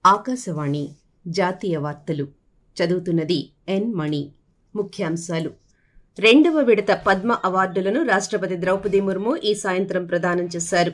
ఆకాశవాణి జాతీయ వార్తలు చదువుతున్నది ఎన్ మణి ముఖ్యాంశాలు రెండవ విడత పద్మ అవార్డులను రాష్ట్రపతి ద్రౌపది ముర్ము ఈ సాయంత్రం ప్రదానం చేశారు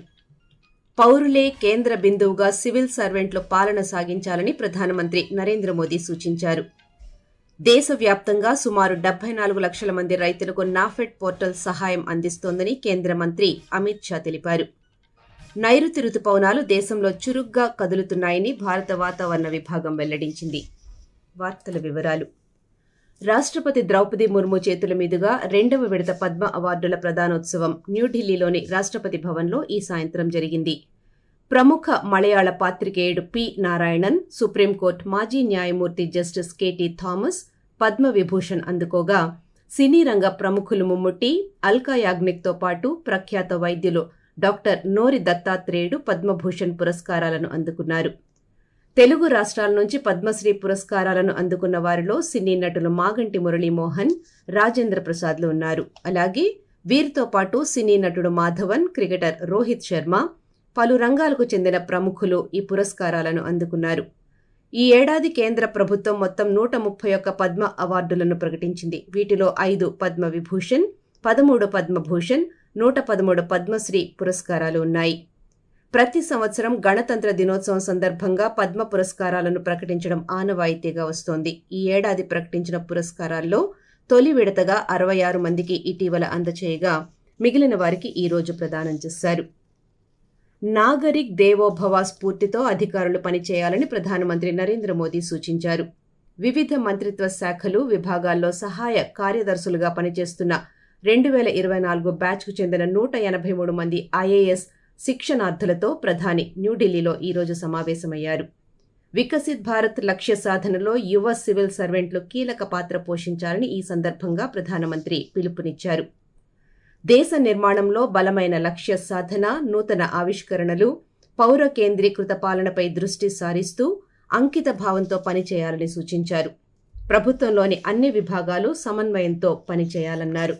పౌరులే కేంద్ర బిందువుగా సివిల్ సర్వెంట్లు పాలన సాగించాలని ప్రధానమంత్రి నరేంద్ర మోదీ సూచించారు దేశవ్యాప్తంగా సుమారు డెబ్బై నాలుగు లక్షల మంది రైతులకు నాఫెడ్ పోర్టల్ సహాయం అందిస్తోందని కేంద్ర మంత్రి అమిత్ షా తెలిపారు నైరుతి రుతుపవనాలు దేశంలో చురుగ్గా కదులుతున్నాయని భారత వాతావరణ విభాగం వెల్లడించింది వార్తల వివరాలు రాష్ట్రపతి ద్రౌపది ముర్ము చేతుల మీదుగా రెండవ విడత పద్మ అవార్డుల ప్రదానోత్సవం న్యూఢిల్లీలోని రాష్ట్రపతి భవన్లో ఈ సాయంత్రం జరిగింది ప్రముఖ మలయాళ పాత్రికేయుడు పి నారాయణన్ సుప్రీంకోర్టు మాజీ న్యాయమూర్తి justice KT Thomas Padma Vibhushan అందుకోగా సినీ రంగ ప్రముఖులు ముమ్ముట్టి అల్కా యాగ్నిక్తో పాటు ప్రఖ్యాత వైద్యులు డాక్టర్ నోరి దత్తాత్రేయుడు పద్మభూషణ్ పురస్కారాలను అందుకున్నారు తెలుగు రాష్ట్రాల నుంచి పద్మశ్రీ పురస్కారాలను అందుకున్న వారిలో సినీ నటులు మాగంటి మురళీమోహన్ రాజేంద్ర ప్రసాద్లు ఉన్నారు అలాగే వీరితో పాటు సినీ నటుడు మాధవన్ క్రికెటర్ రోహిత్ శర్మ పలు రంగాలకు చెందిన ప్రముఖులు ఈ పురస్కారాలను అందుకున్నారు ఈ ఏడాది కేంద్ర ప్రభుత్వం మొత్తం నూట ముప్పై ఒక్క పద్మ అవార్డులను ప్రకటించింది వీటిలో ఐదు పద్మ విభూషణ్ పదమూడు పద్మభూషణ్ నూట పదమూడు పద్మశ్రీ పురస్కారాలు ఉన్నాయి ప్రతి సంవత్సరం గణతంత్ర దినోత్సవం సందర్భంగా పద్మ పురస్కారాలను ప్రకటించడం ఆనవాయితీగా వస్తోంది ఈ ఏడాది ప్రకటించిన పురస్కారాల్లో తొలి విడతగా అరవై ఆరు మందికి ఇటీవల అందచేయగా మిగిలిన వారికి ఈ రోజు ప్రదానం చేశారు నాగరిక్ దేవోభవ స్ఫూర్తితో అధికారులు పనిచేయాలని ప్రధానమంత్రి నరేంద్ర మోదీ సూచించారు వివిధ మంత్రిత్వ శాఖలు విభాగాల్లో సహాయ కార్యదర్శులుగా పనిచేస్తున్న రెండు వేల ఇరవై నాలుగు బ్యాచ్కు చెందిన నూట ఎనభై మూడు మంది ఐఏఎస్ శిక్షణార్థులతో ప్రధాని న్యూఢిల్లీలో ఈరోజు సమావేశమయ్యారు వికసిత్ భారత్ లక్ష్య సాధనలో యువ సివిల్ సర్వెంట్లు కీలక పాత్ర పోషించాలని ఈ సందర్భంగా ప్రధానమంత్రి పిలుపునిచ్చారు దేశ నిర్మాణంలో బలమైన లక్ష్య సాధన నూతన ఆవిష్కరణలు పౌర కేంద్రీకృత పాలనపై దృష్టి సారిస్తూ అంకిత భావంతో పనిచేయాలని సూచించారు ప్రభుత్వంలోని అన్ని విభాగాలు సమన్వయంతో పనిచేయాలన్నారు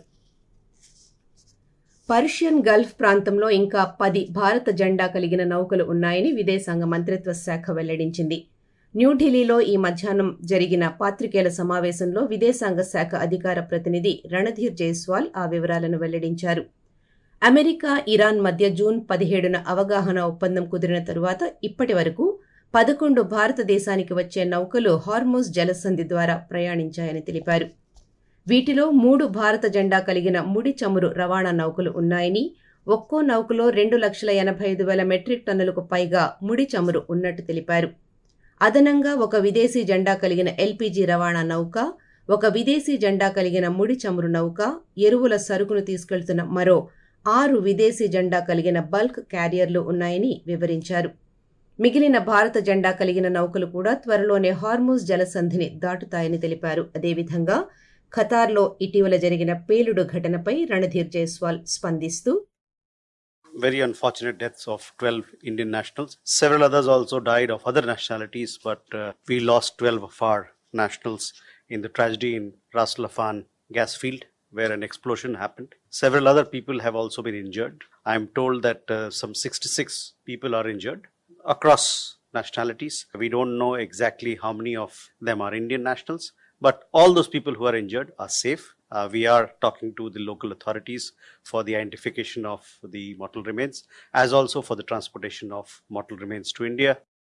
పర్షియన్ గల్ఫ్ ప్రాంతంలో ఇంకా పది భారత జెండా కలిగిన నౌకలు ఉన్నాయని విదేశాంగ మంత్రిత్వ శాఖ వెల్లడించింది న్యూఢిల్లీలో ఈ మధ్యాహ్నం జరిగిన పాత్రికేయుల సమావేశంలో విదేశాంగ శాఖ అధికార ప్రతినిధి రణధీర్ జైస్వాల్ ఆ వివరాలను వెల్లడించారు అమెరికా ఇరాన్ మధ్య జూన్ పదిహేడున అవగాహన ఒప్పందం కుదిరిన తరువాత ఇప్పటి వరకు పదకొండు భారతదేశానికి వచ్చే నౌకలు హార్మోస్ జలసంధి ద్వారా ప్రయాణించాయని తెలిపారు వీటిలో మూడు భారత జెండా కలిగిన ముడి చమురు రవాణా నౌకలు ఉన్నాయని ఒక్కో నౌకలో రెండు లక్షల ఎనభై ఐదు వేల మెట్రిక్ టన్నులకు పైగా ముడి చమురు ఉన్నట్టు తెలిపారు అదనంగా ఒక విదేశీ జెండా కలిగిన ఎల్పీజీ రవాణా నౌక ఒక విదేశీ జెండా కలిగిన ముడి చమురు నౌక ఎరువుల సరుకును తీసుకెళ్తున్న మరో ఆరు విదేశీ జెండా కలిగిన బల్క్ క్యారియర్లు ఉన్నాయని వివరించారు మిగిలిన భారత జెండా కలిగిన నౌకలు కూడా త్వరలోనే హార్మోస్ జలసంధిని దాటుతాయని తెలిపారు అదేవిధంగా ఖతార్లో ఇటీవల జరిగిన పేలుడు ఘటనపై రణధీర్ జైస్వాల్ స్పందిస్తూ very unfortunate deaths of 12 Indian nationals. Several others also died of other nationalities, but uh, we lost 12 of our nationals in the tragedy in Ras Laffan gas field where an explosion happened. Several other people have also been injured. I am told that uh, some 66 people are injured across nationalities. We don't know exactly how many of them are Indian nationals, but all those people who are injured are safe. Uh, we are talking to the local authorities for the identification of the mortal remains, as also for the transportation of mortal remains to India.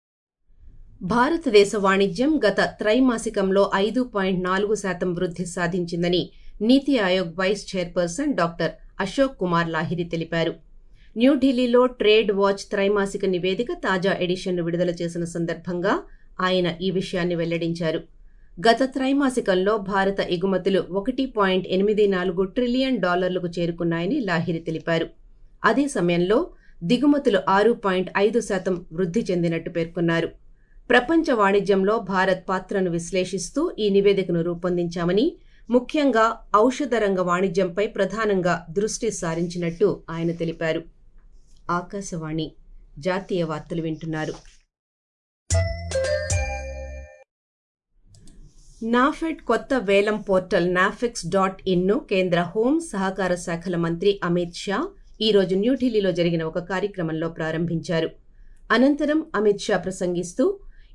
భారతదేశ వాణిజ్యం గత త్రైమాసికంలో ఐదు point నాలుగు శాతం వృద్ధి సాధించిందని NITI Aayog vice chairperson doctor Ashok Kumar Lahiri తెలిపారు న్యూఢిల్లీలో ట్రేడ్ వాచ్ త్రైమాసిక నివేదిక తాజా ఎడిషన్ను విడుదల చేసిన సందర్భంగా ఆయన ఈ విషయాన్ని వెల్లడించారు గత త్రైమాసికంలో భారత ఎగుమతులు ఒకటి పాయింట్ ఎనిమిది నాలుగు ట్రిలియన్ డాలర్లకు చేరుకున్నాయని లాహిరి తెలిపారు అదే సమయంలో దిగుమతులు ఆరు పాయింట్ ఐదు శాతం వృద్ధి చెందినట్టు పేర్కొన్నారు ప్రపంచ వాణిజ్యంలో భారత్ పాత్రను విశ్లేషిస్తూ ఈ నివేదికను రూపొందించామని ముఖ్యంగా ఔషధ రంగ వాణిజ్యంపై ప్రధానంగా దృష్టి సారించినట్టు ఆయన తెలిపారు ఆకాశవాణి జాతీయ వార్తలు వింటున్నారు నాఫెడ్ కొత్త వేలం పోర్టల్ నాఫెక్స్ డాట్ ఇన్ను కేంద్ర హోం సహకార శాఖల మంత్రి అమిత్ షా ఈరోజు న్యూఢిల్లీలో జరిగిన ఒక కార్యక్రమంలో ప్రారంభించారు అనంతరం అమిత్ షా ప్రసంగిస్తూ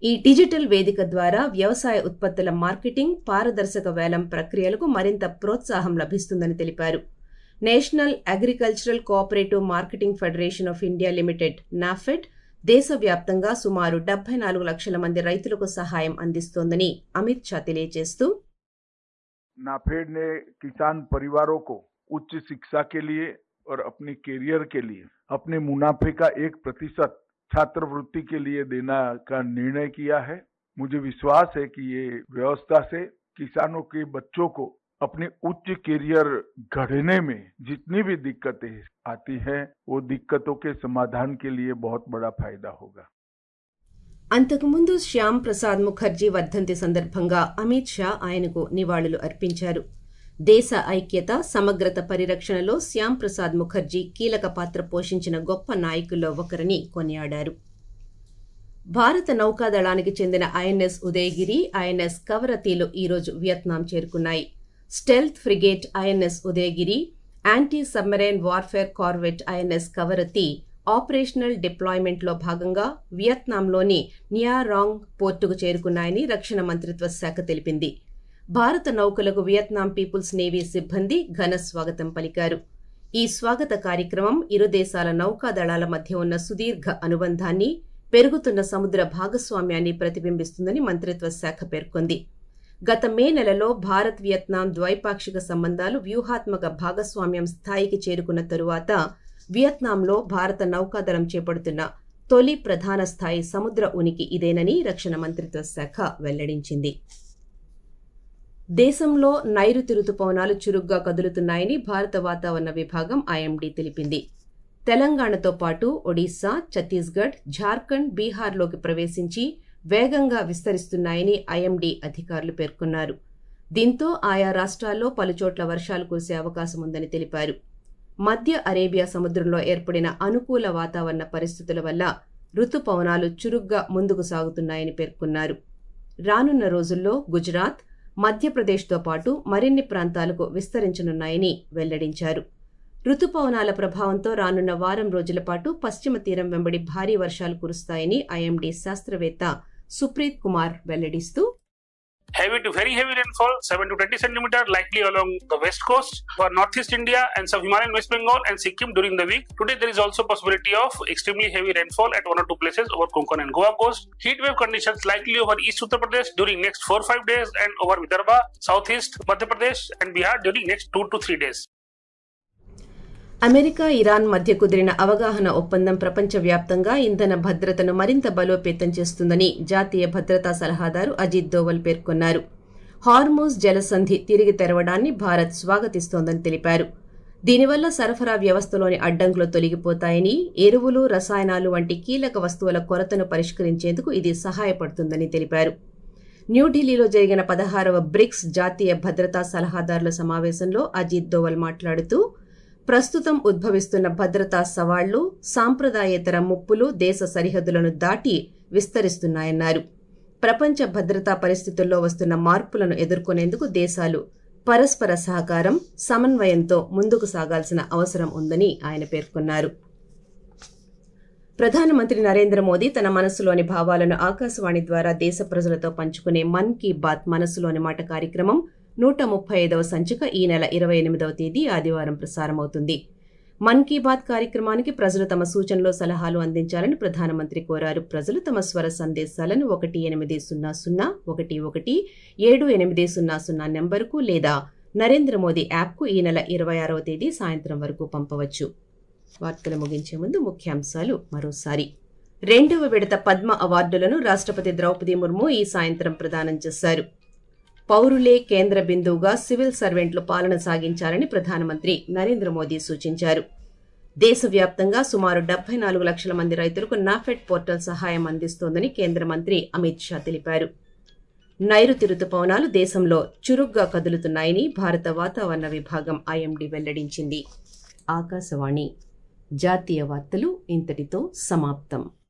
ఈ డిజిటల్ వేదిక ద్వారా వ్యవసాయ ఉత్పత్తుల మార్కెటింగ్ పారదర్శక వేలం ప్రక్రియలకు మరింత ప్రోత్సాహం లభిస్తుందని తెలిపారు national agricultural cooperative marketing federation of India limited NAFED దేశవ్యాప్తంగా సుమారు డెబ్బై నాలుగు లక్షల మంది రైతులకు సహాయం అందిస్తోందని అమిత్ షా తెలియజేస్తూ नाफेड ने किसान परिवारों को उच्च शिक्षा के लिए और अपने कैरियर के लिए अपने मुनाफे का एक प्रतिशत छात्रवृत्ति के लिए देना का निर्णय किया है मुझे विश्वास है कि ये व्यवस्था से किसानों के बच्चों को अपने उच्च कैरियर गढ़ने में जितनी भी दिक्कतें आती हैं वो दिक्कतों के समाधान के लिए बहुत बड़ा फायदा होगा అంతకుముందు శ్యామ్ ప్రసాద్ ముఖర్జీ వర్ధంతి సందర్భంగా అమిత్ షా ఆయనకు నివాళులు అర్పించారు దేశ ఐక్యత సమగ్రత పరిరక్షణలో శ్యామ్ ప్రసాద్ ముఖర్జీ కీలక పాత్ర పోషించిన గొప్ప నాయకుల్లో ఒకరని కొనియాడారు భారత నౌకాదళానికి చెందిన ఐఎన్ఎస్ ఉదయగిరి ఐఎన్ఎస్ కవరతీలు ఈరోజు వియత్నాం చేరుకున్నాయి stealth frigate INS Udaygiri anti submarine warfare corvette INS Kavaratti operational డిప్లాయ్మెంట్లో భాగంగా వియత్నాంలోని నియారాంగ్ పోర్టుకు చేరుకున్నాయని రక్షణ మంత్రిత్వ శాఖ తెలిపింది భారత నౌకలకు వియత్నాం పీపుల్స్ నేవీ సిబ్బంది ఘన స్వాగతం పలికారు ఈ స్వాగత కార్యక్రమం ఇరు దేశాల నౌకాదళాల మధ్య ఉన్న సుదీర్ఘ అనుబంధాన్ని పెరుగుతున్న సముద్ర భాగస్వామ్యాన్ని ప్రతిబింబిస్తుందని మంత్రిత్వ శాఖ పేర్కొంది గత మే నెలలో భారత్ వియత్నాం ద్వైపాక్షిక సంబంధాలు వ్యూహాత్మక భాగస్వామ్యం స్థాయికి చేరుకున్న తరువాత వియత్నాంలో భారత నౌకాదళం చేపడుతున్న తొలి ప్రధాన స్థాయి సముద్ర ఉనికి ఇదేనని రక్షణ మంత్రిత్వ శాఖ వెల్లడించింది దేశంలో నైరుతి రుతుపవనాలు చురుగ్గా కదులుతున్నాయని భారత వాతావరణ విభాగం ఐఎండీ తెలిపింది తెలంగాణతో పాటు ఒడిశా ఛత్తీస్గఢ్ ఝార్ఖండ్ బీహార్లోకి ప్రవేశించి వేగంగా విస్తరిస్తున్నాయని ఐఎండీ అధికారులు పేర్కొన్నారు దీంతో ఆయా రాష్ట్రాల్లో పలుచోట్ల వర్షాలు కురిసే అవకాశం ఉందని తెలిపారు మధ్య అరేబియా సముద్రంలో ఏర్పడిన అనుకూల వాతావరణ పరిస్థితుల వల్ల రుతుపవనాలు చురుగ్గా ముందుకు సాగుతున్నాయని పేర్కొన్నారు రానున్న రోజుల్లో గుజరాత్ మధ్యప్రదేశ్తో పాటు మరిన్ని ప్రాంతాలకు విస్తరించనున్నాయని వెల్లడించారు రుతుపవనాల ప్రభావంతో రానున్న వారం రోజుల పాటు పశ్చిమ తీరం వెంబడి భారీ వర్షాలు కురుస్తాయని ఐఎండీ శాస్త్రవేత్త సుప్రీత్ కుమార్ వెల్లడిస్తూ heavy to very heavy rainfall, 7 to 20 centimeter, likely along the west coast for northeast India and some Himalayan West Bengal and Sikkim during the week. Today there is also possibility of extremely heavy rainfall at one or two places over Konkan and Goa coast. Heat wave conditions likely over East Uttar Pradesh during next 4-5 days and over Vidarbha, Southeast Madhya Pradesh and Bihar during next 2 to 3 days. America Iran మధ్య కుదిరిన అవగాహన ఒప్పందం ప్రపంచవ్యాప్తంగా ఇంధన భద్రతను మరింత బలోపేతం చేస్తుందని జాతీయ భద్రతా సలహాదారు అజిత్ దోవల్ పేర్కొన్నారు హార్మోజ్ జలసంధి తిరిగి తెరవడాన్ని భారత్ స్వాగతిస్తోందని తెలిపారు దీనివల్ల సరఫరా వ్యవస్థలోని అడ్డంకులు తొలగిపోతాయని ఎరువులు రసాయనాలు వంటి కీలక వస్తువుల కొరతను పరిష్కరించేందుకు ఇది సహాయపడుతుందని తెలిపారు న్యూఢిల్లీలో జరిగిన పదహారవ బ్రిక్స్ జాతీయ భద్రతా సలహాదారుల సమావేశంలో అజిత్ దోవల్ మాట్లాడుతూ ప్రస్తుతం ఉద్భవిస్తున్న భద్రతా సవాళ్లు సాంప్రదాయేతర ముప్పులు దేశ సరిహద్దులను దాటి విస్తరిస్తున్నాయన్నారు ప్రపంచ భద్రతా పరిస్థితుల్లో వస్తున్న మార్పులను ఎదుర్కొనేందుకు దేశాలు పరస్పర సహకారం సమన్వయంతో ముందుకు సాగాల్సిన అవసరం ఉందని ఆయన పేర్కొన్నారు ప్రధానమంత్రి నరేంద్ర మోదీ తన మనసులోని భావాలను ఆకాశవాణి ద్వారా దేశ ప్రజలతో పంచుకునే మన్ కీ బాత్ మనసులోని మాట కార్యక్రమం నూట ముప్పై ఐదవ సంచిక ఈ నెల ఇరవై ఎనిమిదవ తేదీ ఆదివారం ప్రసారమవుతుంది మన్ కీ బాత్ కార్యక్రమానికి ప్రజలు తమ సూచనలు సలహాలు అందించాలని ప్రధానమంత్రి కోరారు ప్రజలు తమ స్వర సందేశాలను ఒకటి ఎనిమిది సున్నా సున్నా ఒకటి ఒకటి ఏడు ఎనిమిది సున్నా సున్నా నెంబర్కు లేదా నరేంద్ర మోదీ యాప్కు ఈ నెల ఇరవై ఆరవ తేదీ సాయంత్రం వరకు పంపవచ్చు వార్తలు ముగించే ముందు ముఖ్యాంశాలు మరోసారి రెండవ విడత పద్మ అవార్డులను రాష్ట్రపతి ద్రౌపది ముర్ము ఈ సాయంత్రం ప్రదానం చేశారు పౌరులే కేంద్ర బిందువుగా సివిల్ సర్వెంట్లు పాలన సాగించాలని ప్రధానమంత్రి నరేంద్ర మోదీ సూచించారు దేశవ్యాప్తంగా సుమారు డెబ్బై నాలుగు లక్షల మంది రైతులకు నాఫెడ్ పోర్టల్ సహాయం అందిస్తోందని కేంద్ర మంత్రి అమిత్ షా తెలిపారు నైరుతి రుతుపవనాలు దేశంలో చురుగ్గా కదులుతున్నాయని భారత వాతావరణ విభాగం ఐఎండీ వెల్లడించింది ఆకాశవాణి జాతీయ వార్తలు ఇంతటితో సమాప్తం